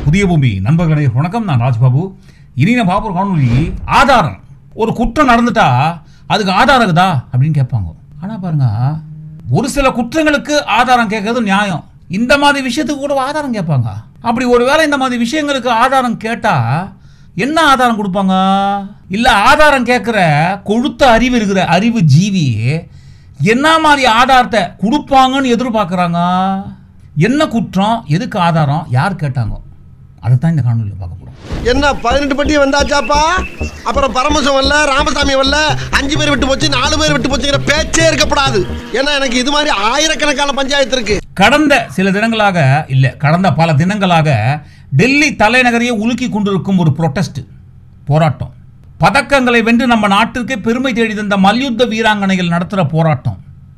புதிய பூமி நண்பர்களே வணக்கம் நான் ராஜ்பாபு இனி நான் பார்ப்போம் காணொலி ஆதாரம் ஒரு குற்றம் நடந்துட்டா அதுக்கு ஆதாரம் இருக்குதா அப்படின்னு கேட்பாங்க ஆனா பாருங்க ஒரு சில குற்றங்களுக்கு ஆதாரம் கேட்கறது நியாயம் இந்த மாதிரி விஷயத்துக்கு கூட ஆதாரம் கேட்பாங்க அப்படி ஒருவேளை இந்த மாதிரி விஷயங்களுக்கு ஆதாரம் கேட்டா என்ன ஆதாரம் கொடுப்பாங்க இல்ல ஆதாரம் கேட்குற கொழுத்த அறிவு இருக்கிற அறிவு ஜீவி என்ன மாதிரி ஆதாரத்தை கொடுப்பாங்கன்னு எதிர்பார்க்குறாங்க என்ன குற்றம் எதுக்கு ஆதாரம் யார் கேட்டாங்க அதை தான் இந்த காணொலியில் பார்க்க போகிறோம் என்ன பதினெட்டு பட்டி வந்தாச்சாப்பா அப்புறம் பரமசம் வரல ராமசாமி வரல அஞ்சு பேர் விட்டு போச்சு நாலு பேர் விட்டு போச்சுங்கிற பேச்சே இருக்கப்படாது ஏன்னா எனக்கு இது மாதிரி ஆயிரக்கணக்கான பஞ்சாயத்து இருக்கு கடந்த சில தினங்களாக இல்லை கடந்த பல தினங்களாக டெல்லி தலைநகரையே உலுக்கி கொண்டிருக்கும் ஒரு புரொட்டஸ்ட் போராட்டம் பதக்கங்களை வென்று நம்ம நாட்டிற்கு பெருமை தேடி தந்த மல்யுத்த வீராங்கனைகள் நடத்துகிற போராட்டம்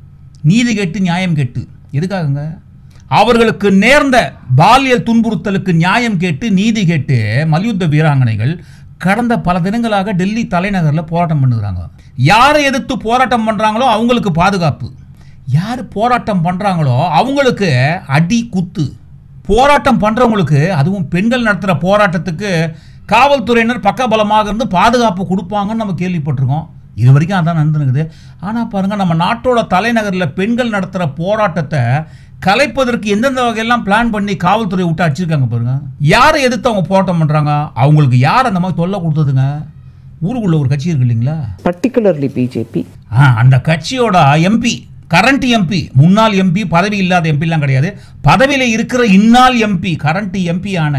நீதி கேட்டு நியாயம் கேட்டு எதுக்காகங்க அவர்களுக்கு நேர்ந்த பாலியல் துன்புறுத்தலுக்கு நியாயம் கேட்டு நீதி கேட்டு மல்யுத்த வீராங்கனைகள் கடந்த பல தினங்களாக டெல்லி தலைநகரில் போராட்டம் பண்ணுறாங்க யாரை எதிர்த்து போராட்டம் பண்ணுறாங்களோ அவங்களுக்கு பாதுகாப்பு யார் போராட்டம் பண்ணுறாங்களோ அவங்களுக்கு அடி குத்து போராட்டம் பண்ணுறவங்களுக்கு அதுவும் பெண்கள் நடத்துகிற போராட்டத்துக்கு காவல்துறையினர் பக்கபலமாக இருந்து பாதுகாப்பு கொடுப்பாங்கன்னு நம்ம கேள்விப்பட்டிருக்கோம் இது வரைக்கும் அதான் நடந்துருக்குது ஆனால் பாருங்கள் நம்ம நாட்டோட தலைநகரில் பெண்கள் நடத்துகிற போராட்டத்தை கலைப்பதற்கு எந்தெந்த வகையெல்லாம் பிளான் பண்ணி காவல்துறை விட்டு அடிச்சிருக்காங்க பாருங்க யாரை எதிர்த்து அவங்க போராட்டம் பண்ணுறாங்க அவங்களுக்கு யார் அந்த மாதிரி தொல்லை கொடுத்ததுங்க ஊருக்குள்ள ஒரு கட்சி இருக்கு இல்லைங்களா particularly BJP. ஆ அந்த கட்சியோட எம்பி கரண்ட் எம்பி முன்னாள் எம்பி பதவி இல்லாத எம்பிலாம் கிடையாது பதவியில் இருக்கிற இந்நாள் எம்பி கரண்ட் எம்பியான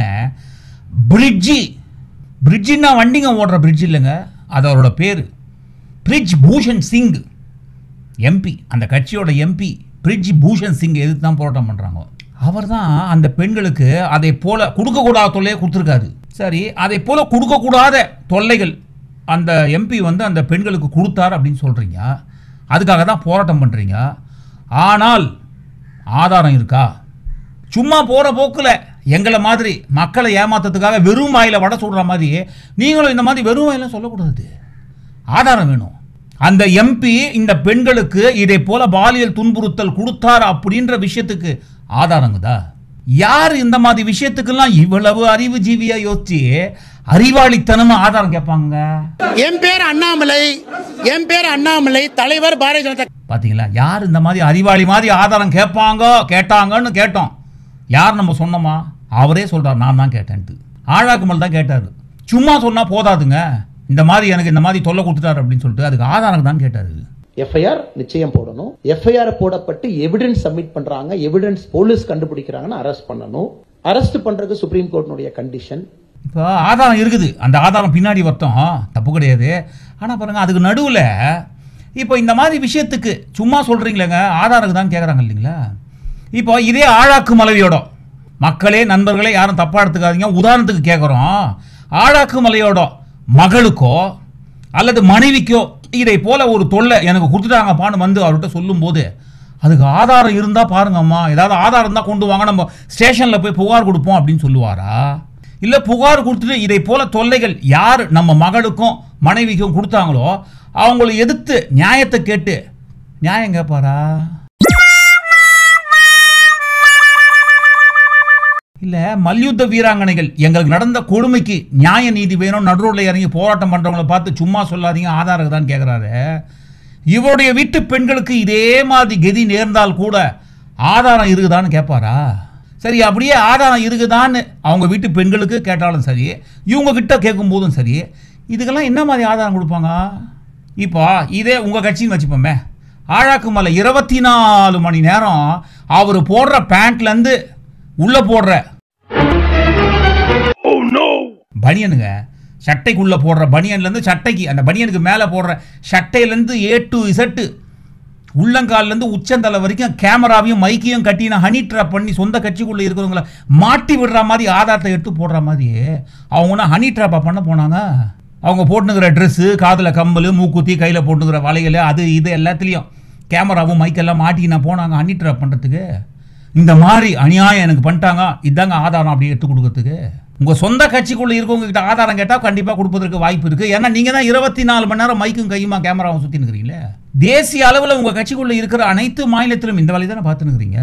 பிரிட்ஜி பிரிட்ஜின்னா வண்டிங்க ஓடுற பிரிட்ஜ் இல்லைங்க அது அவரோட பேர் பிரிட்ஜ் பூஷன் சிங் எம்பி அந்த கட்சியோட எம்பி பிரிட்ஜ் பூஷன் சிங் எதிர்த்து தான் போராட்டம் பண்ணுறாங்க அவர் தான் அந்த பெண்களுக்கு அதை போல கொடுக்கக்கூடாத தொல்லையை கொடுத்துருக்காரு சரி அதை போல கொடுக்கக்கூடாத தொல்லைகள் அந்த எம்பி வந்து அந்த பெண்களுக்கு கொடுத்தார் அப்படின்னு சொல்கிறீங்க அதுக்காக தான் போராட்டம் பண்ணுறீங்க ஆனால் ஆதாரம் இருக்கா சும்மா போகிற போக்கில் எங்களை மாதிரி மக்களை ஏமாத்துறதுக்காக வெறும் வாயில வடை சுடுற மாதிரி நீங்களும் இந்த மாதிரி வெறும் வாயில சொல்லக்கூடாது ஆதாரம் வேணும் அந்த எம்பி இந்த பெண்களுக்கு இதை போல பாலியல் துன்புறுத்தல் கொடுத்தார் அப்படின்ற விஷயத்துக்கு ஆதாரங்குதா யார் இந்த மாதிரி விஷயத்துக்கெல்லாம் இவ்வளவு அறிவு ஜீவியா யோசிச்சு அறிவாளித்தனமா ஆதாரம் கேட்பாங்க என் பேர் அண்ணாமலை என் பேர் அண்ணாமலை தலைவர் பாரதிய ஜனதா பாத்தீங்களா யார் இந்த மாதிரி அறிவாளி மாதிரி ஆதாரம் கேட்பாங்க கேட்டாங்கன்னு கேட்டோம் யார் நம்ம சொன்னோமா அவரே சொல்றார் நான் தான் கேட்டேன்ட்டு ஆழாக்குமல் தான் கேட்டார் சும்மா சொன்னா போதாதுங்க இந்த மாதிரி எனக்கு இந்த மாதிரி தொல்லை கொடுத்துட்டாரு அப்படின்னு சொல்லிட்டு அதுக்கு ஆதாரம் தான் கேட்டாரு எஃப்ஐஆர் நிச்சயம் போடணும் எஃப்ஐஆர் போடப்பட்டு எவிடன்ஸ் சப்மிட் பண்றாங்க எவிடன்ஸ் போலீஸ் கண்டுபிடிக்கிறாங்கன்னா அரெஸ்ட் பண்ணணும் அரெஸ்ட் பண்றது சுப்ரீம் கோர்ட்டினுடைய கண்டிஷன் இப்போ ஆதாரம் இருக்குது அந்த ஆதாரம் பின்னாடி வரட்டும் தப்பு கிடையாது ஆனால் பாருங்க அதுக்கு நடுவில் இப்போ இந்த மாதிரி விஷயத்துக்கு சும்மா சொல்கிறீங்களேங்க ஆதாரம் தான் கேட்குறாங்க இல்லைங்களா இப்போ இதே ஆழாக்கு மலையோட மக்களே நண்பர்களே யாரும் தப்பாக எடுத்துக்காதீங்க உதாரணத்துக்கு கேட்குறோம் ஆழாக்கு மலையோட மகளுக்கோ அல்லது மனைவிக்கோ இதை போல ஒரு தொல்லை எனக்கு கொடுத்துட்டாங்கப்பான்னு வந்து அவர்கிட்ட சொல்லும்போது அதுக்கு ஆதாரம் இருந்தால் பாருங்கம்மா ஏதாவது ஆதாரம் இருந்தால் கொண்டு வாங்க நம்ம ஸ்டேஷனில் போய் புகார் கொடுப்போம் அப்படின்னு சொல்லுவாரா இல்லை புகார் கொடுத்துட்டு இதை போல தொல்லைகள் யார் நம்ம மகளுக்கும் மனைவிக்கும் கொடுத்தாங்களோ அவங்களை எதிர்த்து நியாயத்தை கேட்டு நியாயம் கேட்பாரா இல்லை மல்யுத்த வீராங்கனைகள் எங்களுக்கு நடந்த கொடுமைக்கு நியாய நீதி வேணும் நடுரோட்டில் இறங்கி போராட்டம் பண்ணுறவங்கள பார்த்து சும்மா சொல்லாதீங்க ஆதாரம் தான் கேட்குறாரு இவருடைய வீட்டு பெண்களுக்கு இதே மாதிரி கதி நேர்ந்தால் கூட ஆதாரம் இருக்குதான்னு கேட்பாரா சரி அப்படியே ஆதாரம் இருக்குதான்னு அவங்க வீட்டு பெண்களுக்கு கேட்டாலும் சரி இவங்க கிட்ட கேட்கும் போதும் சரி இதுக்கெல்லாம் என்ன மாதிரி ஆதாரம் கொடுப்பாங்க இப்போ இதே உங்கள் கட்சின்னு வச்சுப்போமே ஆழாக்கு மலை இருபத்தி நாலு மணி நேரம் அவர் போடுற பேண்ட்லேருந்து உள்ளே போடுற பனியனுங்க சட்டைக்குள்ளே போடுற பனியன்லேருந்து சட்டைக்கு அந்த பனியனுக்கு மேலே போடுற சட்டையிலேருந்து ஏ டு இசட்டு உள்ளங்கால்லேருந்து உச்சந்தலை வரைக்கும் கேமராவையும் மைக்கையும் கட்டி நான் ஹனி ட்ராப் பண்ணி சொந்த கட்சிக்குள்ளே இருக்கிறவங்கள மாட்டி விடுற மாதிரி ஆதாரத்தை எடுத்து போடுற மாதிரி அவங்க ஒன்றும் ஹனி ட்ராப்பாக பண்ண போனாங்க அவங்க போட்டுனுக்கிற ட்ரெஸ்ஸு காதில் கம்பல் மூக்குத்தி கையில் போட்டுக்கிற வளையல் அது இது எல்லாத்துலேயும் கேமராவும் மைக்கெல்லாம் மாட்டி நான் போனாங்க ஹனி ட்ராப் பண்ணுறதுக்கு இந்த மாதிரி அநியாயம் எனக்கு பண்ணிட்டாங்க இதாங்க ஆதாரம் அப்படி எடுத்து கொடுக்கறதுக்கு உங்கள் சொந்த கட்சிக்குள்ளே இருக்கவங்க கிட்ட ஆதாரம் கேட்டால் கண்டிப்பாக கொடுப்பதற்கு வாய்ப்பு இருக்குது ஏன்னா நீங்கள் தான் இருபத்தி நாலு மணி நேரம் மைக்கும் கையுமா கேமராவும் சுற்றி நிற்கிறீங்களே தேசிய அளவில் உங்கள் கட்சிக்குள்ளே இருக்கிற அனைத்து மாநிலத்திலும் இந்த வேலையை தானே பார்த்துன்னுக்கிறீங்க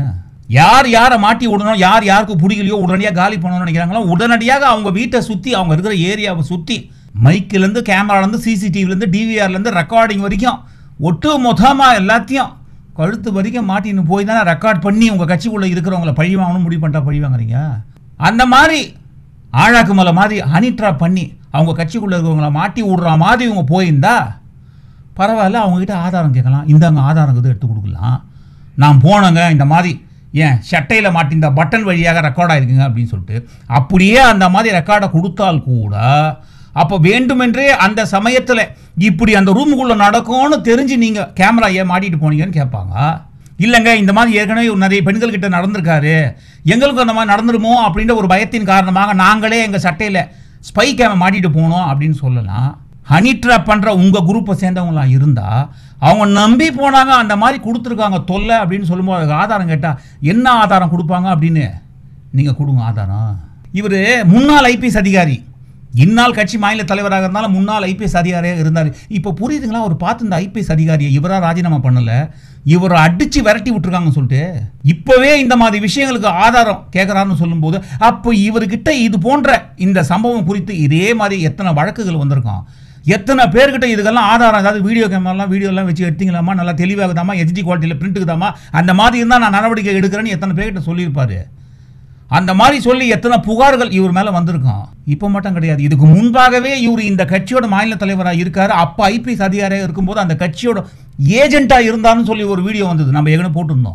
யார் யாரை மாட்டி விடணும் யார் யாருக்கு பிடிக்கலையோ உடனடியாக காலி பண்ணணும்னு நினைக்கிறாங்களோ உடனடியாக அவங்க வீட்டை சுற்றி அவங்க இருக்கிற ஏரியாவை சுற்றி மைக்கிலேருந்து கேமராலேருந்து சிசிடிவிலேருந்து டிவிஆர்லேருந்து ரெக்கார்டிங் வரைக்கும் ஒட்டு மொத்தமாக எல்லாத்தையும் கழுத்து வரைக்கும் மாட்டின்னு போய் தானே ரெக்கார்ட் பண்ணி உங்கள் கட்சிக்குள்ளே இருக்கிறவங்கள பழி வாங்கணும் முடிவு பண்ணிட்டா பழி வாங்குறீங்க அந்த மாதிரி ஆழாக்கு மலை மாதிரி ஹனி ட்ராப் பண்ணி அவங்க கட்சிக்குள்ளே இருக்கிறவங்கள மாட்டி விடுற மாதிரி இவங்க போயிருந்தா பரவாயில்ல அவங்ககிட்ட ஆதாரம் கேட்கலாம் இந்தாங்க ஆதாரம் இருக்குது எடுத்து கொடுக்கலாம் நான் போனேங்க இந்த மாதிரி ஏன் சட்டையில் மாட்டிந்த பட்டன் வழியாக ரெக்கார்ட் ஆயிருக்குங்க அப்படின்னு சொல்லிட்டு அப்படியே அந்த மாதிரி ரெக்கார்டை கொடுத்தால் கூட அப்போ வேண்டுமென்றே அந்த சமயத்தில் இப்படி அந்த ரூமுக்குள்ளே நடக்கும்னு தெரிஞ்சு நீங்கள் கேமரா ஏன் மாட்டிட்டு போனீங்கன்னு கேட்பாங்க இல்லைங்க இந்த மாதிரி ஏற்கனவே நிறைய பெண்கள் கிட்ட நடந்திருக்காரு எங்களுக்கும் அந்த மாதிரி நடந்துருமோ அப்படின்ற ஒரு பயத்தின் காரணமாக நாங்களே எங்கள் சட்டையில் ஸ்பை கேமை மாட்டிட்டு போனோம் அப்படின்னு சொல்லலாம் ஹனி ட்ராப் பண்ணுற உங்கள் குரூப்பை சேர்ந்தவங்களா இருந்தால் அவங்க நம்பி போனாங்க அந்த மாதிரி கொடுத்துருக்காங்க தொல்லை அப்படின்னு சொல்லும்போது அதுக்கு ஆதாரம் கேட்டால் என்ன ஆதாரம் கொடுப்பாங்க அப்படின்னு நீங்கள் கொடுங்க ஆதாரம் இவர் முன்னாள் ஐபிஎஸ் அதிகாரி இந்நாள் கட்சி மாநில தலைவராக இருந்தாலும் முன்னாள் ஐபிஎஸ் அதிகாரியாக இருந்தார் இப்போ புரியுதுங்களா அவர் பார்த்து இந்த ஐபிஎஸ் அதிகாரியை இவராக ராஜினாமா பண்ணல இவரை அடிச்சு விரட்டி விட்டுருக்காங்கன்னு சொல்லிட்டு இப்போவே இந்த மாதிரி விஷயங்களுக்கு ஆதாரம் கேட்குறாருன்னு சொல்லும்போது அப்போ இவர்கிட்ட இது போன்ற இந்த சம்பவம் குறித்து இதே மாதிரி எத்தனை வழக்குகள் வந்திருக்கும் எத்தனை பேர்கிட்ட இதுக்கெல்லாம் ஆதாரம் ஏதாவது வீடியோ கேமராலாம் வீடியோலாம் வச்சு எடுத்தீங்களாமா நல்லா தெளிவாகுதாமா ஹெச்டி குவாலிட்டியில் பிரிண்ட்டுக்குதாமா அந்த மாதிரி இருந்தால் நான் நடவடிக்கை எடுக்கிறேன்னு எத்தனை பேர்கிட்ட சொல்லியிருப்பாரு அந்த மாதிரி சொல்லி எத்தனை புகார்கள் இவர் மேலே வந்திருக்கும் இப்போ மட்டும் கிடையாது இதுக்கு முன்பாகவே இவர் இந்த கட்சியோட மாநில தலைவராக இருக்காரு அப்போ ஐபிஎஸ் அதிகாரியாக இருக்கும்போது அந்த கட்சியோட ஏஜென்ட்டாக இருந்தாருன்னு சொல்லி ஒரு வீடியோ வந்தது நம்ம ஏற்கனவே போட்டிருந்தோம்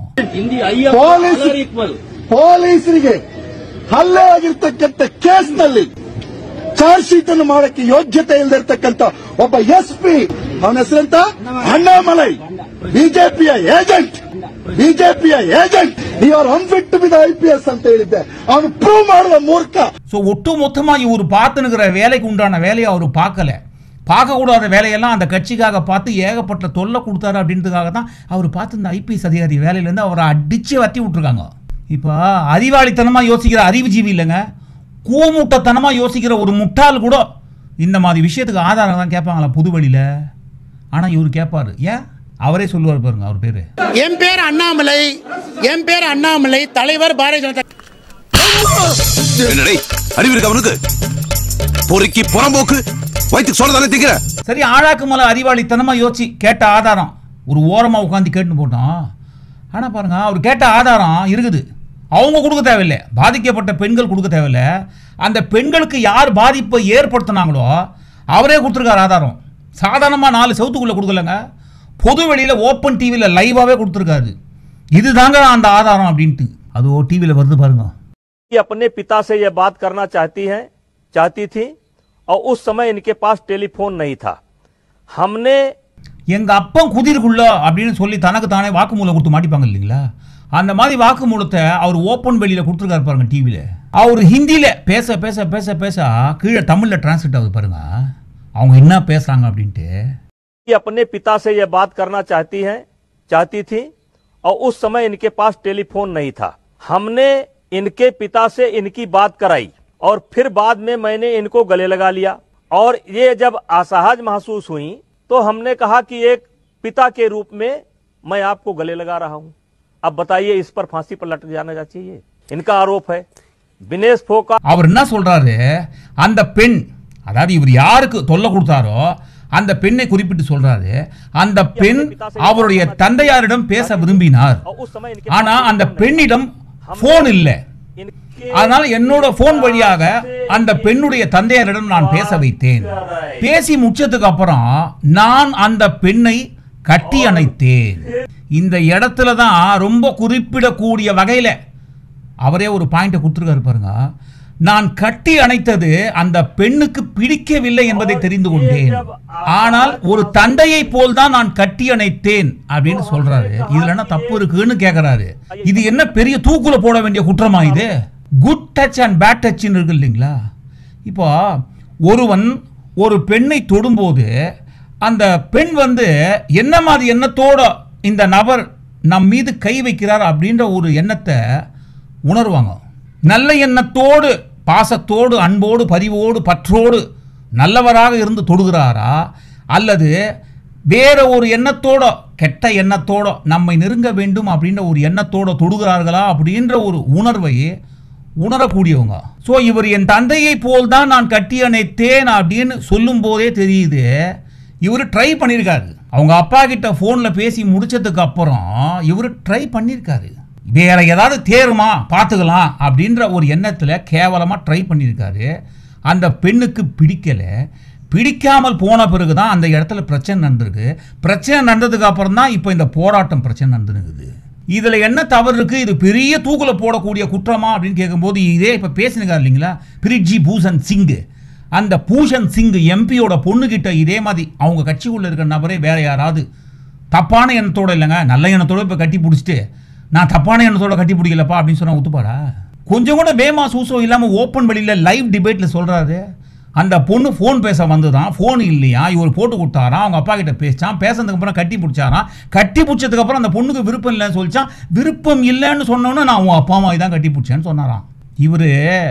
ಪೊಲೀಸ್ ಪೊಲೀಸರಿಗೆ ಹಲ್ಲೆ ಆಗಿರ್ತಕ್ಕಂಥ ಕೇಸ್ನಲ್ಲಿ ಚಾರ್ಜ್ ಶೀಟ್ ಅನ್ನು ಮಾಡಕ್ಕೆ ಯೋಗ್ಯತೆ ಇಲ್ಲದಿರ್ತಕ್ಕಂಥ ಒಬ್ಬ ಎಸ್ ಪಿ ಅವನ ಹೆಸರಂತ ಅಣ್ಣಾಮಲೈ ಬಿಜೆಪಿಯ ಏಜೆಂಟ್ ಬಿಜೆಪಿಯ agent you are unfit to be the IPS ಅಂತ ಹೇಳಿದ್ದೆ ಅವನು ಪ್ರೂವ್ ಮಾಡುವ ಮೂರ್ಖ ஸோ ஒட்டு மொத்தமாக இவர் பார்த்துனுக்கிற வேலைக்கு உண்டான வேலையை அவர் பார்க்கல பார்க்கக்கூடாத வேலையெல்லாம் அந்த கட்சிக்காக பார்த்து ஏகப்பட்ட தொல்லை கொடுத்தாரு அப்படின்றதுக்காக தான் அவர் பார்த்து இந்த ஐபிஎஸ் அதிகாரி வேலையிலேருந்து அவரை அடித்து வத்தி விட்ருக்காங்க இப்போ அறிவாளித்தனமாக யோசிக்கிற அறிவுஜீவி இல்லைங்க கூமுட்டத்தனமாக யோசிக்கிற ஒரு முட்டாள் கூட இந்த மாதிரி விஷயத்துக்கு ஆதாரம் தான் கேட்பாங்களா புது வழியில் ஆனால் இவர் கேட்பாரு ஏன் அவரே சொல்லுவார் பாருங்க அவர் பேர் என் பேர் அண்ணாமலை என் பேர் அண்ணாமலை தலைவர் பாரதிய ஜனதா என்னடே அறிவு இருக்கு அவனுக்கு பொறுக்கி புறம்போக்கு வயிற்றுக்கு சொல்ல தானே திங்கிற சரி ஆழாக்கு மேலே அறிவாளித்தனமாக யோசிச்சு கேட்ட ஆதாரம் ஒரு ஓரமாக உட்காந்து கேட்டுன்னு போட்டோம் ஆனால் பாருங்க அவர் கேட்ட ஆதாரம் இருக்குது அவங்க கொடுக்க தேவையில்லை பாதிக்கப்பட்ட பெண்கள் கொடுக்க தேவையில்லை அந்த பெண்களுக்கு யார் பாதிப்பை ஏற்படுத்தினாங்களோ அவரே கொடுத்துருக்காரு ஆதாரம் சாதாரணமாக நாலு செவத்துக்குள்ளே கொடுக்கலங்க பொது வெளியில் ஓப்பன் டிவியில் லைவாகவே கொடுத்துருக்காரு இதுதாங்க அந்த ஆதாரம் அப்படின்ட்டு அது டிவியில் வருது பாருங்க कि अपने पिता से यह बात करना चाहती हैं चाहती थी और उस समय इनके पास टेलीफोन नहीं था हमने எங்க அப்பன் குதிர்க்குள்ள அப்படின்னு சொல்லி தனக்கு தானே வாக்குமூலம் கொடுத்து மாட்டிப்பாங்க இல்லைங்களா அந்த மாதிரி வாக்குமூலத்தை அவர் ஓப்பன் வெளியில கொடுத்துருக்காரு பாருங்க டிவியில அவர் ஹிந்தியில பேச பேச பேச பேச கீழே தமிழ்ல டிரான்ஸ்லேட் ஆகுது பாருங்க அவங்க என்ன பேசுறாங்க அப்படின்ட்டு कि अपने पिता से यह बात करना चाहती हैं चाहती थी और उस समय इनके पास टेलीफोन नहीं था हमने इनके पिता से इनकी बात कराई और फिर बाद में मैंने इनको गले लगा लिया और ये जब असहज महसूस हुई तो हमने कहा कि एक पिता के रूप में मैं आपको गले लगा रहा हूं अब बताइए इस पर फांसी पर लटक जाना चाहिए इनका आरोप है विनेश फोका அவர் என்ன சொல்றாரு அந்த பெண் அதாவது இவர் யாருக்கு தொல்லை கொடுத்தாரோ அந்த பெண்ணை குறிப்பிட்டு சொல்றாரு அந்த பெண் அவருடைய தந்தையாரிடம் பேச விரும்பினார் और उस समय इनके ஆனா அந்த பெண்ணிடம் போன் இல்லை इनके அதனால என்னோட போன் வழியாக அந்த பெண்ணுடைய தந்தையாரிடம் நான் பேச வைத்தேன் பேசி முடிச்சதுக்கு அப்புறம் நான் அந்த பெண்ணை கட்டி அணைத்தேன் இந்த இடத்துல தான் ரொம்ப குறிப்பிடக்கூடிய வகையில அவரே ஒரு பாயிண்ட கொடுத்துருக்காரு பாருங்க நான் கட்டி அணைத்தது அந்த பெண்ணுக்கு பிடிக்கவில்லை என்பதை தெரிந்து கொண்டேன் ஆனால் ஒரு தந்தையை போல் தான் நான் கட்டி அணைத்தேன் அப்படின்னு சொல்றாரு இதுல என்ன தப்பு இருக்குன்னு கேக்குறாரு இது என்ன பெரிய தூக்குல போட வேண்டிய குற்றமா இது குட் டச் அண்ட் பேட் டச்னு இருக்கு இல்லைங்களா இப்போ ஒருவன் ஒரு பெண்ணை தொடும்போது அந்த பெண் வந்து என்ன மாதிரி எண்ணத்தோட இந்த நபர் நம் மீது கை வைக்கிறார் அப்படின்ற ஒரு எண்ணத்தை உணர்வாங்க நல்ல எண்ணத்தோடு பாசத்தோடு அன்போடு பரிவோடு பற்றோடு நல்லவராக இருந்து தொடுகிறாரா அல்லது வேற ஒரு எண்ணத்தோட கெட்ட எண்ணத்தோட நம்மை நெருங்க வேண்டும் அப்படின்ற ஒரு எண்ணத்தோட தொடுகிறார்களா அப்படின்ற ஒரு உணர்வை உணரக்கூடியவங்க ஸோ இவர் என் தந்தையை போல் தான் நான் கட்டி அணைத்தேன் அப்படின்னு சொல்லும் போதே தெரியுது இவர் ட்ரை பண்ணியிருக்காரு அவங்க அப்பா கிட்ட ஃபோனில் பேசி முடிச்சதுக்கு அப்புறம் இவர் ட்ரை பண்ணியிருக்காரு வேற ஏதாவது தேருமா பார்த்துக்கலாம் அப்படின்ற ஒரு எண்ணத்தில் கேவலமாக ட்ரை பண்ணியிருக்காரு அந்த பெண்ணுக்கு பிடிக்கலை பிடிக்காமல் போன பிறகு தான் அந்த இடத்துல பிரச்சனை நடந்திருக்கு பிரச்சனை நடந்ததுக்கு அப்புறம் தான் இப்போ இந்த போராட்டம் பிரச்சனை நடந்துருக்குது இதில் என்ன தவறு இருக்குது இது பெரிய தூக்கில் போடக்கூடிய குற்றமா அப்படின்னு கேட்கும்போது இதே இப்போ பேசினுக்கார் இல்லைங்களா பிரிட்ஜி பூஷன் சிங்கு அந்த பூஷன் சிங் எம்பியோட பொண்ணுகிட்ட இதே மாதிரி அவங்க கட்சிக்குள்ளே இருக்கிற நபரே வேற யாராவது தப்பான எண்ணத்தோட இல்லைங்க நல்ல எண்ணத்தோட இப்போ கட்டி பிடிச்சிட்டு நான் தப்பான எண்ணத்தோட கட்டி பிடிக்கலப்பா அப்படின்னு சொன்னா ஒத்துப்பாரா கொஞ்சம் கூட வேமா சூசோ இல்லாமல் ஓப்பன் வெளியில் லைவ் டிபேட்டில் சொல்கிறாரு அந்த பொண்ணு ஃபோன் பேச வந்துதான் ஃபோன் இல்லையா இவர் போட்டு கொடுத்தாராம் அவங்க அப்பா கிட்ட பேசிச்சான் பேசுனதுக்கு அப்புறம் கட்டி பிடிச்சாராம் கட்டி பிடிச்சதுக்கு அப்புறம் அந்த பொண்ணுக்கு விருப்பம் இல்லைன்னு சொல்லிச்சான் விருப்பம் இல்லைன்னு சொன்னோன்னே நான் உன் அப்பா அம்மா தான் கட்டி பிடிச்சேன்னு சொன்னாராம் இவர்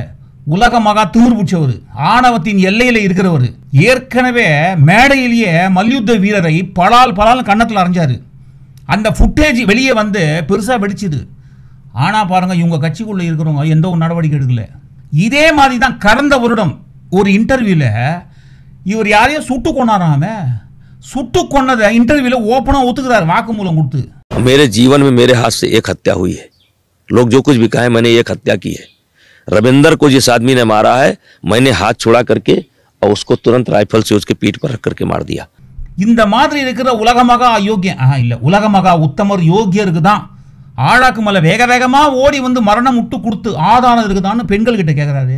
உலகமாக திமிர் பிடிச்சவர் ஆணவத்தின் எல்லையில் இருக்கிறவர் ஏற்கனவே மேடையிலேயே மல்யுத்த வீரரை பலால் பலால் கன்னத்தில் அரைஞ்சாரு அந்த ஃபுட்டேஜ் வெளியே வந்து பெருசாக வெடிச்சுது ஆனால் பாருங்கள் இவங்க கட்சிக்குள்ளே இருக்கிறவங்க எந்த ஒரு நடவடிக்கை எடுக்கல இதே மாதிரி தான் கடந்த வருடம் ஒரு இன்டர்வியூவில் இவர் யாரையோ சுட்டு கொண்டாராம் அவன் சுட்டு கொன்னதை இன்டர்வியூவில் ஓப்பனாக ஒத்துக்கிறார் வாக்குமூலம் கொடுத்து मेरे जीवन में मेरे हाथ से एक हत्या हुई है लोग जो कुछ भी कहे मैंने एक हत्या की है रविंदर को जिस आदमी ने मारा है मैंने हाथ छुड़ा करके और उसको तुरंत राइफल से उसके पीठ पर रख करके मार दिया இந்த மாதிரி இருக்கிற உலகமகா யோக்கியம் ஆ இல்லை உலகமகா உத்தமர் யோகியருக்கு தான் ஆழாக்கு மேலே வேக வேகமாக ஓடி வந்து மரணம் முட்டு கொடுத்து ஆதாரம் இருக்குதான்னு பெண்கள் கிட்ட கேட்குறாரு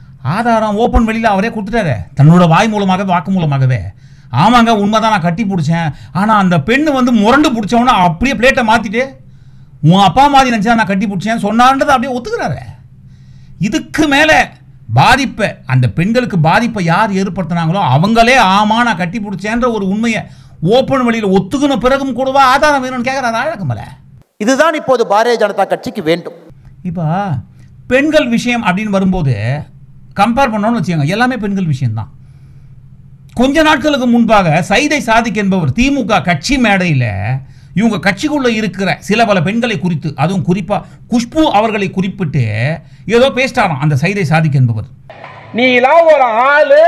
ஆதாரம் ஓப்பன் வெளியில் அவரே கொடுத்துட்டாரு தன்னோட வாய் மூலமாகவே வாக்கு மூலமாகவே ஆமாங்க உண்மைதான் நான் கட்டி பிடிச்சேன் ஆனால் அந்த பெண்ணு வந்து முரண்டு பிடிச்சவன அப்படியே பிளேட்டை மாற்றிட்டு உன் அப்பா மாதிரி நினச்சா நான் கட்டி பிடிச்சேன் சொன்னான்றதை அப்படியே ஒத்துக்கிறாரு இதுக்கு மேலே பாதிப்பை அந்த பெண்களுக்கு பாதிப்பை யார் ஏற்படுத்தினாங்களோ அவங்களே ஆமா நான் கட்டி பிடிச்சேன்ற ஒரு உண்மையை ஓப்பன் வழியில் ஒத்துக்கின பிறகும் கூடவா ஆதாரம் வேணும்னு கேட்குறாரு அழகமலை இதுதான் இப்போது பாரதிய ஜனதா கட்சிக்கு வேண்டும் இப்போ பெண்கள் விஷயம் அப்படின்னு வரும்போது கம்பேர் பண்ணோம்னு வச்சுக்கோங்க எல்லாமே பெண்கள் விஷயம்தான் கொஞ்ச நாட்களுக்கு முன்பாக சைதை சாதிக் என்பவர் திமுக கட்சி மேடையில் இவங்க கட்சிக்குள்ள இருக்கிற சில பல பெண்களை குறித்து அதுவும் குறிப்பா குஷ்பு அவர்களை குறிப்பிட்டு ஏதோ பேசிட்டாராம் அந்த சைதை சாதிக் என்பவர் நீ எல்லாம் ஒரு ஆளு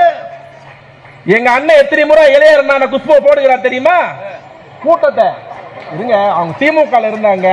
எங்க அண்ணன் எத்தனை முறை இளையரண்ணான குஷ்பு போடுகிறார் தெரியுமா கூட்டத்தை இருங்க அவங்க திமுக இருந்தாங்க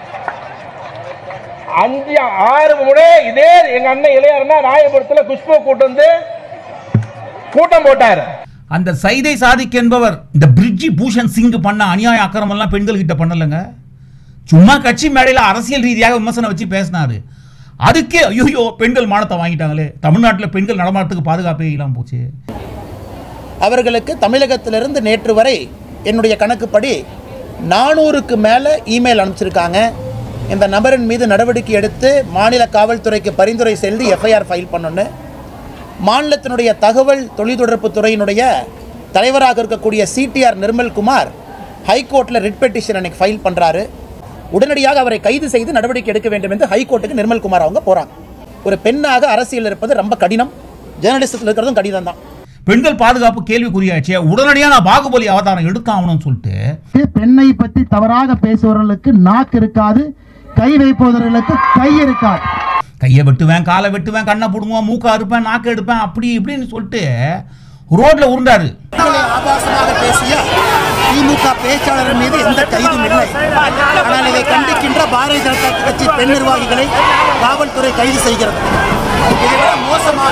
அஞ்சு ஆறு முறை இதே எங்க அண்ணன் இளையரண்ணா ராயபுரத்துல குஷ்பு கூட்டம் வந்து கூட்டம் போட்டாரு அந்த சைதை சாதிக் என்பவர் இந்த பிரிட்ஜி பூஷன் சிங் பண்ண அநியாய அக்கிரமம் எல்லாம் பெண்கள் கிட்ட பண்ணலங்க சும்மா கட்சி மேடையில் அரசியல் ரீதியாக விமர்சனம் வச்சு பேசினாரு அதுக்கே ஐயோ பெண்கள் மானத்தை வாங்கிட்டாங்களே தமிழ்நாட்டில் பெண்கள் நடமாட்டத்துக்கு பாதுகாப்பே இல்லாமல் போச்சு அவர்களுக்கு தமிழகத்திலிருந்து நேற்று வரை என்னுடைய கணக்குப்படி நானூறுக்கு மேலே இமெயில் அனுப்பிச்சிருக்காங்க இந்த நபரின் மீது நடவடிக்கை எடுத்து மாநில காவல்துறைக்கு பரிந்துரை செய்து எஃப்ஐஆர் ஃபைல் பண்ணணும் மாநிலத்தினுடைய தகவல் தொலைத்தொடர்பு துறையினுடைய தலைவராக இருக்கக்கூடிய சிடிஆர் நிர்மல்குமார் ஹைகோர்ட்டில் ரிட் பெட்டிஷன் அன்னைக்கு ஃபைல் பண்ணுறாரு உடனடியாக அவரை கைது செய்து நடவடிக்கை எடுக்க வேண்டும் என்று ஹைகோர்ட்டுக்கு நிர்மல்குமார் அவங்க போகிறாங்க ஒரு பெண்ணாக அரசியல் இருப்பது ரொம்ப கடினம் ஜேர்னலிசத்தில் இருக்கிறதும் கடினம் தான் பெண்கள் பாதுகாப்பு கேள்விக்குறியாச்சே உடனடியாக நான் பாகுபலி அவதாரம் எடுத்தாகணும்னு சொல்லிட்டு பெண்ணை பற்றி தவறாக பேசுபவர்களுக்கு நாக்கு இருக்காது கை வைப்பவர்களுக்கு கை இருக்காது கையை வெட்டுவேன் காலை வெட்டுவேன் கண்ணை பிடுங்குவேன் மூக்கை அறுப்பேன் நாக்கை எடுப்பேன் அப்படி இப்படின்னு சொல்லிட்டு ரோட்ல உருண்டாரு ஆபாசமாக பேசிய திமுக பேச்சாளர் மீது எந்த கைதும் இல்லை ஆனால் இதை கண்டிக்கின்ற பாரதிய ஜனதா கட்சி பெண் நிர்வாகிகளை காவல்துறை கைது செய்கிறது இதைவிட மோசமாக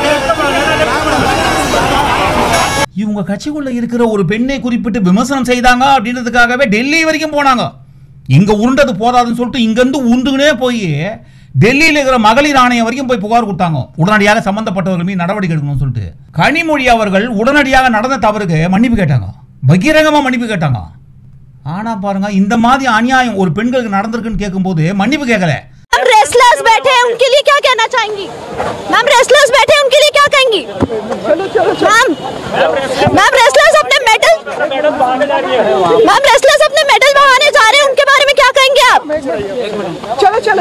இவங்க கட்சிக்குள்ள இருக்கிற ஒரு பெண்ணை குறிப்பிட்டு விமர்சனம் செய்தாங்க அப்படின்றதுக்காகவே டெல்லி வரைக்கும் போனாங்க இங்க உருண்டது போதாதுன்னு சொல்லிட்டு இங்கிருந்து உருண்டுகினே போய் டெல்லியில் இருக்கிற மகளிர் ஆணையம் வரைக்கும் போய் புகார் கொடுத்தாங்க உடனடியாக சம்பந்தப்பட்டவர்கள் மீது நடவடிக்கை எடுக்கணும்னு சொல்லிட்டு கனிமொழி அவர்கள் உடனடியாக நடந்த தவறுக்கு மன்னிப்பு கேட்டாங்க பகிரங்கமா மன்னிப்பு கேட்டாங்க ஆனா பாருங்க இந்த மாதிரி அநியாயம் ஒரு பெண்களுக்கு நடந்திருக்குன்னு கேட்கும்போது மன்னிப்பு கேட்கல मैम रेसलर्स बैठे हैं उनके लिए क्या कहना चाहेंगी मैम रेसलर्स बैठे हैं उनके लिए क्या कहेंगी मैम मैम रेसलर्स अपने मेडल मैम रेसलर्स अपने मेडल बहाने जा रहे हैं उनके बारे में क्या कहेंगे आप चलो चलो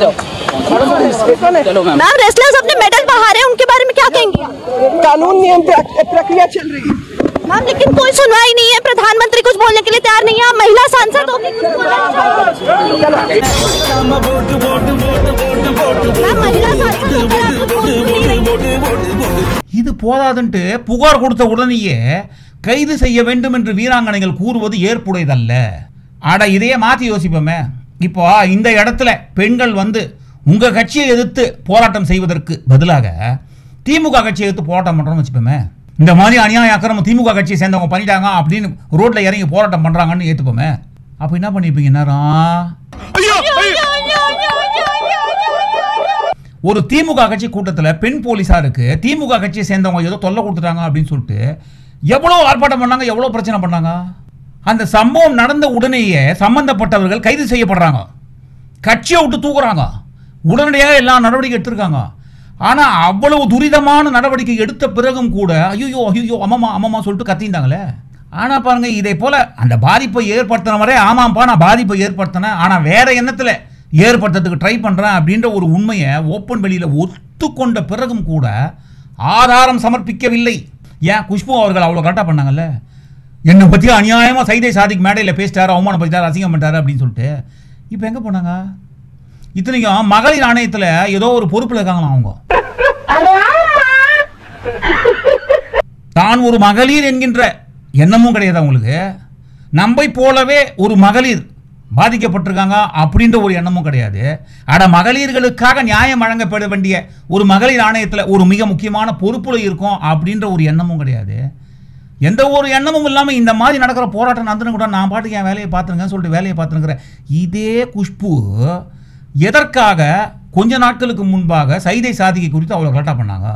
चलो मैम रेसलर्स अपने मेडल बहा रहे हैं उनके बारे में क्या कहेंगी कानून नियम प्रक्रिया चल रही है मैम लेकिन कोई सुनवाई नहीं है प्रधानमंत्री कुछ बोलने के लिए तैयार नहीं है आप महिला सांसद होगी कुछ बोलना चाहिए। मैम महिला सांसद होकर आप कुछ बोल क्यों नहीं रही இது போதாதுன்ட்டு புகார் கொடுத்த உடனேயே கைது செய்ய வேண்டும் என்று வீராங்கனைகள் கூறுவது ஏற்புடையதல்ல அட இதையே மாற்றி யோசிப்போமே இப்போ இந்த இடத்துல பெண்கள் வந்து உங்க கட்சியை எதிர்த்து போராட்டம் செய்வதற்கு பதிலாக திமுக கட்சியை எதிர்த்து போராட்டம் பண்றோம்னு வச்சுப்போமே இந்த மாதிரி அநியாய அக்கிரமம் திமுக கட்சியை சேர்ந்தவங்க பண்ணிட்டாங்க அப்படின்னு ரோட்ல இறங்கி போராட்டம் பண்றாங்கன்னு ஏத்துப்போமே அப்ப என்ன பண்ணிருப்பீங்க நேரம் ஒரு திமுக கட்சி கூட்டத்தில் பெண் போலீஸாருக்கு திமுக கட்சியை சேர்ந்தவங்க ஏதோ தொல்லை கொடுத்துட்டாங்க அப்படின்னு சொல்லிட்டு எவ்வளோ ஆர்ப்பாட்டம் பண்ணாங்க எவ்வளோ பிரச்சனை பண்ணாங்க அந்த சம்பவம் நடந்த உடனேயே சம்பந்தப்பட்டவர்கள் கைது செய்யப்படுறாங்க கட்சியை விட்டு தூக்குறாங்க உடனடியாக எல்லா நடவடிக்கை எடுத்திருக்காங்க ஆனால் அவ்வளவு துரிதமான நடவடிக்கை எடுத்த பிறகும் கூட ஐயோ ஐயோ அம்மம்மா அம்மம்மா சொல்லிட்டு கத்திந்தாங்களே ஆனால் பாருங்க இதை போல அந்த பாதிப்பை ஏற்படுத்தினவரே ஆமாம்ப்பா நான் பாதிப்பை ஏற்படுத்தினேன் ஆனால் வேற எண்ணத்தில் ஏற்படுத்துறதுக்கு ட்ரை பண்ணுறேன் அப்படின்ற ஒரு உண்மையை ஓப்பன் வெளியில் ஒத்துக்கொண்ட பிறகும் கூட ஆதாரம் சமர்ப்பிக்கவில்லை ஏன் குஷ்பு அவர்கள் அவ்வளோ கரெக்டாக பண்ணாங்கல்ல என்னை பற்றி அநியாயமாக சைதை சாதிக்கு மேடையில் பேசிட்டாரு அவமானப்படுத்திட்டாரு அசிங்கம் பண்ணிட்டாரு அப்படின்னு சொல்லிட்டு இப்போ எங்கே போனாங்க இத்தனைக்கும் மகளிர் ஆணையத்தில் ஏதோ ஒரு பொறுப்பில் இருக்காங்களாம் அவங்க தான் ஒரு மகளிர் என்கின்ற எண்ணமும் கிடையாது அவங்களுக்கு நம்மை போலவே ஒரு மகளிர் பாதிக்கப்பட்டிருக்காங்க அப்படின்ற ஒரு எண்ணமும் கிடையாது அட மகளிர்களுக்காக நியாயம் வழங்கப்பட வேண்டிய ஒரு மகளிர் ஆணையத்தில் ஒரு மிக முக்கியமான பொறுப்புல இருக்கும் அப்படின்ற ஒரு எண்ணமும் கிடையாது எந்த ஒரு எண்ணமும் இல்லாமல் இந்த மாதிரி நடக்கிற போராட்டம் நடந்துன்னு கூட நான் பாட்டுக்கு என் வேலையை பார்த்துருங்கன்னு சொல்லிட்டு வேலையை பார்த்துருக்கிறேன் இதே குஷ்பு எதற்காக கொஞ்ச நாட்களுக்கு முன்பாக சைதை சாதிகை குறித்து அவ்வளோ கரெக்டாக பண்ணாங்க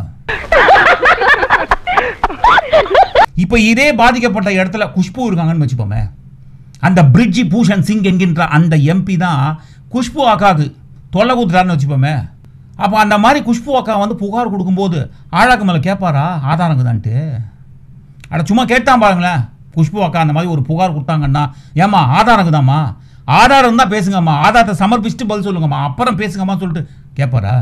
இப்போ இதே பாதிக்கப்பட்ட இடத்துல குஷ்பு இருக்காங்கன்னு வச்சுப்போமே அந்த பிரிட்ஜி பூஷன் சிங் என்கின்ற அந்த எம்பி தான் குஷ்பு அக்காவுக்கு தொல்லை கொடுத்துட்டாருன்னு வச்சுப்போமே அப்போ அந்த மாதிரி குஷ்பு அக்கா வந்து புகார் கொடுக்கும்போது ஆழாக்கு மேலே கேட்பாரா ஆதாரங்குதான்ட்டு அட சும்மா கேட்டான் பாருங்களேன் குஷ்பு அக்கா அந்த மாதிரி ஒரு புகார் கொடுத்தாங்கன்னா ஏம்மா ஆதாரங்குதாம்மா ஆதாரம் தான் பேசுங்கம்மா ஆதாரத்தை சமர்ப்பிச்சுட்டு பதில் சொல்லுங்கம்மா அப்புறம் பேசுங்கம்மா சொல்லிட்டு கேட்பாரா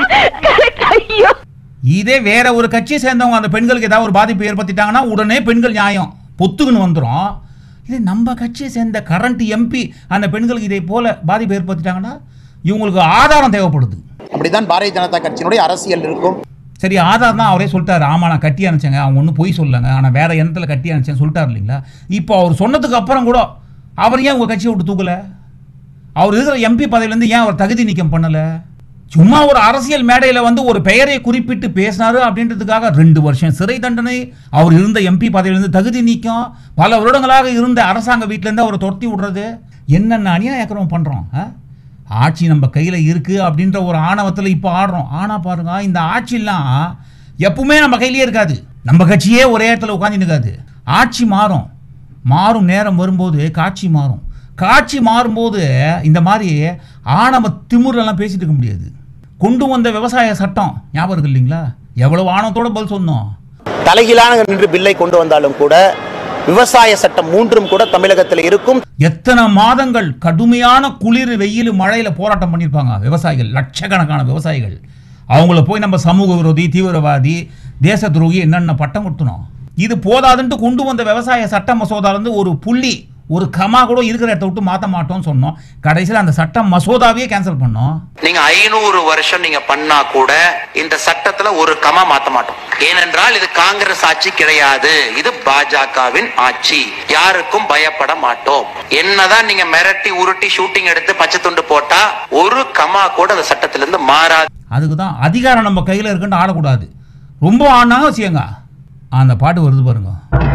இதே வேற ஒரு கட்சியை சேர்ந்தவங்க அந்த பெண்களுக்கு ஏதாவது ஒரு பாதிப்பு ஏற்படுத்திட்டாங்கன்னா உடனே பெண்கள் நியாயம் பொத்துக்குன்னு வந்துடும் இதே நம்ம கட்சியை சேர்ந்த கரண்ட் எம்பி அந்த பெண்களுக்கு இதே போல பாதிப்பு ஏற்படுத்திட்டாங்கன்னா இவங்களுக்கு ஆதாரம் தேவைப்படுது அப்படிதான் பாரதிய ஜனதா கட்சியினுடைய அரசியல் இருக்கும் சரி ஆதார் தான் அவரே சொல்லிட்டாரு ஆமா நான் கட்டி அனுப்பிச்சேங்க அவங்க ஒன்றும் போய் சொல்லுங்க ஆனால் வேற எண்ணத்தில் கட்டி அனுப்பிச்சேன்னு சொல்லிட்டாரு இல்லைங்களா இப்போ அவர் சொன்னதுக்கு அப்புறம் கூட அவர் ஏன் உங்கள் கட்சியை விட்டு தூக்கல அவர் இருக்கிற எம்பி பதவியிலேருந்து ஏன் அவர் தகுதி நீக்கம் பண்ணலை சும்மா ஒரு அரசியல் மேடையில் வந்து ஒரு பெயரை குறிப்பிட்டு பேசினாரு அப்படின்றதுக்காக ரெண்டு வருஷம் சிறை தண்டனை அவர் இருந்த எம்பி பதவியிலிருந்து தகுதி நீக்கம் பல வருடங்களாக இருந்த அரசாங்க வீட்டிலேருந்து அவரை துரத்தி விடுறது என்னென்ன அநியாயக்கிரமம் பண்ணுறோம் ஆட்சி நம்ம கையில் இருக்குது அப்படின்ற ஒரு ஆணவத்தில் இப்போ ஆடுறோம் ஆனால் பாருங்க இந்த ஆட்சிலாம் எப்பவுமே நம்ம கையிலேயே இருக்காது நம்ம கட்சியே ஒரே இடத்துல உட்காந்து இருக்காது ஆட்சி மாறும் மாறும் நேரம் வரும்போது காட்சி மாறும் காட்சி மாறும்போது இந்த மாதிரி ஆணவ திமிரெல்லாம் பேசிட்டு இருக்க முடியாது கொண்டு வந்த விவசாய சட்டம் ஞாபகம் இருக்கு இல்லைங்களா எவ்வளவு ஆணவத்தோட பதில் சொன்னோம் தலைகீழான நின்று பில்லை கொண்டு வந்தாலும் கூட விவசாய சட்டம் மூன்றும் கூட தமிழகத்தில் இருக்கும் எத்தனை மாதங்கள் கடுமையான குளிர் வெயில் மழையில போராட்டம் பண்ணியிருப்பாங்க விவசாயிகள் லட்சக்கணக்கான விவசாயிகள் அவங்கள போய் நம்ம சமூக விரோதி தீவிரவாதி தேச துரோகி என்னென்ன பட்டம் கொடுத்தணும் இது போதாதுன்ட்டு கொண்டு வந்த விவசாய சட்ட மசோதால இருந்து ஒரு புள்ளி ஒரு கமா கூட இருக்கிற இடத்த விட்டு மாற்ற மாட்டோம்னு சொன்னோம் கடைசியில் அந்த சட்ட மசோதாவையே கேன்சல் பண்ணோம் நீங்க ஐநூறு வருஷம் நீங்க பண்ணா கூட இந்த சட்டத்துல ஒரு கமா மாத்த மாட்டோம் ஏனென்றால் இது காங்கிரஸ் ஆட்சி கிடையாது இது பாஜகவின் ஆட்சி யாருக்கும் பயப்பட மாட்டோம் என்னதான் நீங்க மிரட்டி உருட்டி ஷூட்டிங் எடுத்து பச்சை துண்டு போட்டா ஒரு கமா கூட அந்த சட்டத்திலிருந்து மாறாது அதுக்கு தான் அதிகாரம் நம்ம கையில் இருக்குன்னு ஆடக்கூடாது ரொம்ப ஆடினாங்க வச்சுக்கோங்க அந்த பாட்டு வருது பாருங்க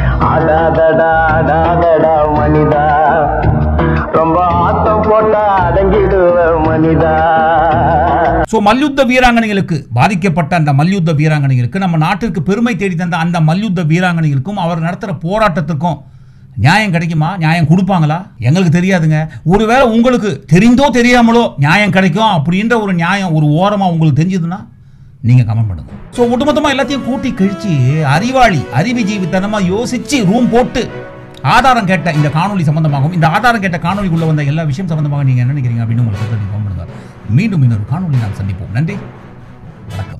அடாதடா அடாதடா மனிதா ரொம்ப ஆட்டம் போட்டா அடங்கிடுவ மனிதா ஸோ மல்யுத்த வீராங்கனைகளுக்கு பாதிக்கப்பட்ட அந்த மல்யுத்த வீராங்கனைகளுக்கு நம்ம நாட்டிற்கு பெருமை தேடி தந்த அந்த மல்யுத்த வீராங்கனைகளுக்கும் அவர் நடத்துகிற போராட்டத்துக்கும் நியாயம் கிடைக்குமா நியாயம் கொடுப்பாங்களா எங்களுக்கு தெரியாதுங்க ஒருவேளை உங்களுக்கு தெரிந்தோ தெரியாமலோ நியாயம் கிடைக்கும் அப்படின்ற ஒரு நியாயம் ஒரு ஓரமாக உங்களுக்கு தெரிஞ்சதுன்னா நீங்கள் கமெண்ட் பண்ணுங்க ஸோ ஒட்டுமொத்தமாக எல்லாத்தையும் கூட்டி கழிச்சு அறிவாளி அறிவு ஜீவித்தனமாக யோசிச்சு ரூம் போட்டு ஆதாரம் கேட்ட இந்த காணொலி சம்பந்தமாகவும் இந்த ஆதாரம் கேட்ட காணொலிக்குள்ள வந்த எல்லா விஷயம் சம்பந்தமாக நீங்கள் என்ன நினைக்கிறீங்க அப்படின்னு உங்களுக்கு கருத்து கமெண்ட் பண்ணுங்க மீண்டும் இன்னொரு காணொலி நாம் சந்திப்போம் நன்றி வணக்கம்